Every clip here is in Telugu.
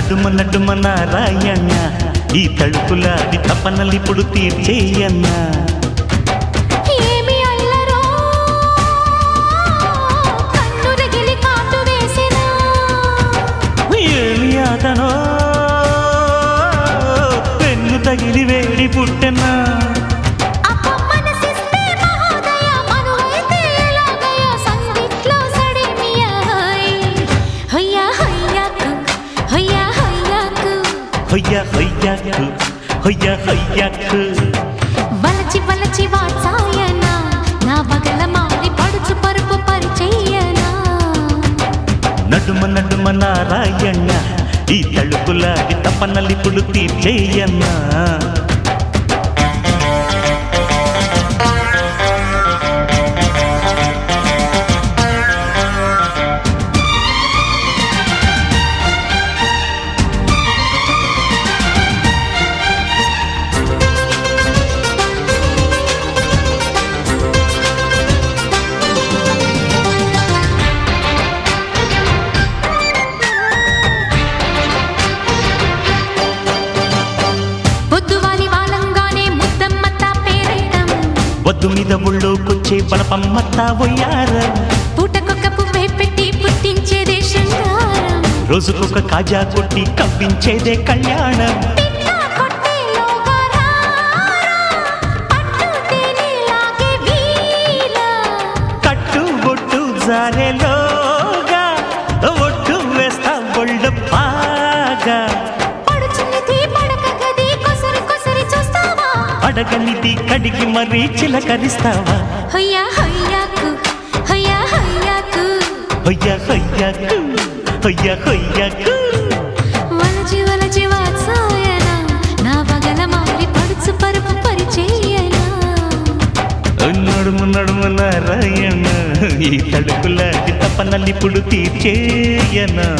నడుమ నడుమ నారాయణ ఈ తడుపులాడి తపనలిప్పుడు తీర్చేయన్నా ఏమి అల్లరో కన్ను రగిలి కాటు వేసెనా ఏమి అతనో పెన్ను తగిలి వేడి పుట్టెనా అప్ప మనసిస్తే మహోదయ మనువైతే ఎలాగయ సందిట్లో సడేమియ హయ్యా హయ్యాకు హయ్యా హయ్యాకు హొయ్య హొయ్యకు హొయ్య హొయ్యకు వలచి వలచి వాచాయన నా బగల మారి పడుచు పరుపు పరిచయ్యనా నడుమ నడుమ నారాయణ ఈ తడుపులాడి తపనలిప్పుడు తీర్చేయన్నా పొద్దువాలి వాలంగానే ముద్దమ్మత్త పేరేటం వద్దు మీద ఒళ్ళోకొచ్చే బలపమ్మత్తా పోయార పూటకొక్క పువ్వే పెట్టి పుట్టించేదే శృంగారం రోజుకొక కాజా కొట్టి కవ్వించేదే కళ్యాణం పిట్ట కొట్టేలోగా రారా, పట్టు తేనెలాగే వీరా. కట్టు బొట్టు జారెలోగా ఒట్టు వేస్తా ఒళ్ళు బాగా పడుచున్నది పడక గది కొసరి కొసరి చూస్తావా అడగనిది కడిగి మరీ చిలకరిస్తావా హయ్యా హయ్యాకు హయ్యా హయ్యాకు హొయ్య హొయ్యకు హొయ్య హొయ్యకు వలచి వలచి వాత్సాయన నా పగల మారి పడుచు పరుపు పరిచయనా నడుము నడుము నారాయణ ఈ తడుపులాడి తపనలిప్పుడు తీర్చేయనా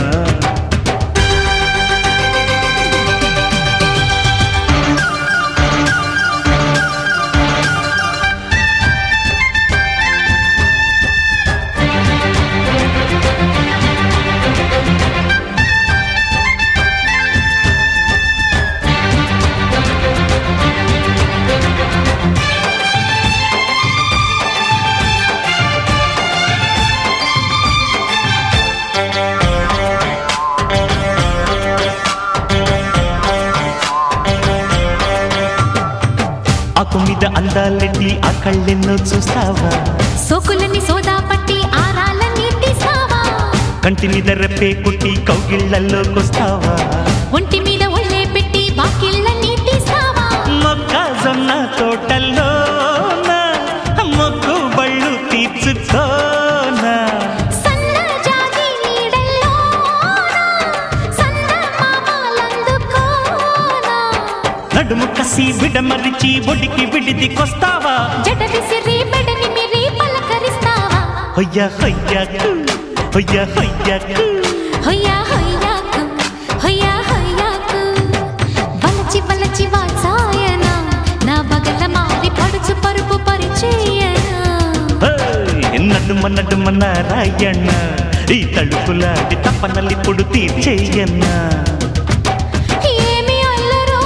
ఆకు మీద అందాలెట్టి ఆ కళ్ళెన్నో చూస్తావా సోకులని సోదా పట్టి ఆరాలని తీసావా కంటి మీద రెప్పే కుట్టి కౌగిళ్ళల్లోకొస్తావా ఒంటి మీద ఒళ్ళే పెట్టి బాకిళ్ళని తీసావా మొక్కజొన్న తోటల్లోన మొక్కు బళ్ళు తీర్చుకోనా సన్న జాజి నీడల్లోనా సన్న మామలందుకోనా నడుము కసి విడమరిచి ఒడికి విడిదికొస్తావా జడ విసిరి బెడని మిరి పలకరిస్తావా హొయ్య హొయ్యకు హొయ్య హొయ్యకు హయ్యా హయ్యాకు హయ్యా హయ్యాకు వలచి వలచి వాచాయన నా బగల మారి పడుచు పరుపు పరిచయనా హేయ్, నడుమ నడుమ నారాయణ ఈ తడుపులాడి తపనలిప్పుడు తీర్చేయన్నా ఏమి అల్లరో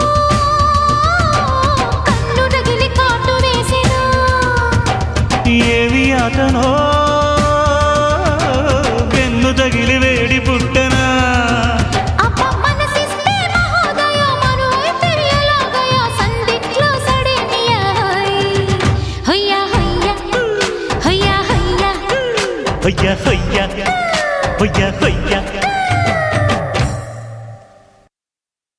కన్ను రగిలి కాటు వేసెనా ఏవి అతనో వెన్ను తగిలి వేడి పుట్టనా అప్ప మనసిస్తే మహోదయ మనువైతే ఎలాగయ సందిట్లో సడేమియ హయ్యా హయ్యా హయ్యా హయ్యా హొయ్య హొయ్య హొయ్య హొయ్య